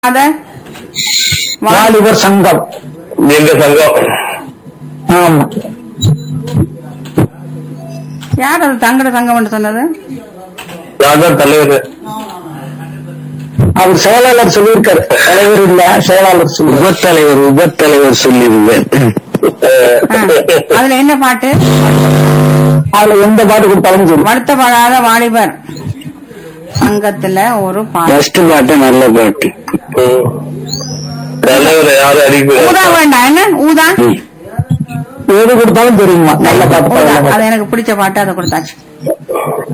அத வா- வாலிபர் சங்கம் எங்க சங்கம் ஆமா யார் அது தங்கட சங்கம் சொன்னது நான் தான் தலைவர் அவர் செயலாளர் சொல்லியிருக்காரு தலைவர் இல்ல செயலாளர் சொல்லி உபத்தலைவர் உபத்தலைவர் சொல்லியிருந்தேன் ஆ. அதுல என்ன பாட்டு அதுல எந்த பாட்டு கொடுத்தாலும் சரி வருத்தப்படாத வாலிபர் சங்கத்துல ஒரு பாட்டு ஃபர்ஸ்ட் பாட்டு நல்ல பாட்டு தலைவர் யாரும் அடிக்க ஊதா வேண்டாம் என்ன ஊதா எது கொடுத்தாலும் தெரியுமா நல்ல பாட்டு ஊதா நல்ல பாட்டு. அது எனக்கு பிடிச்ச பாட்டு அதை கொடுத்தாச்சு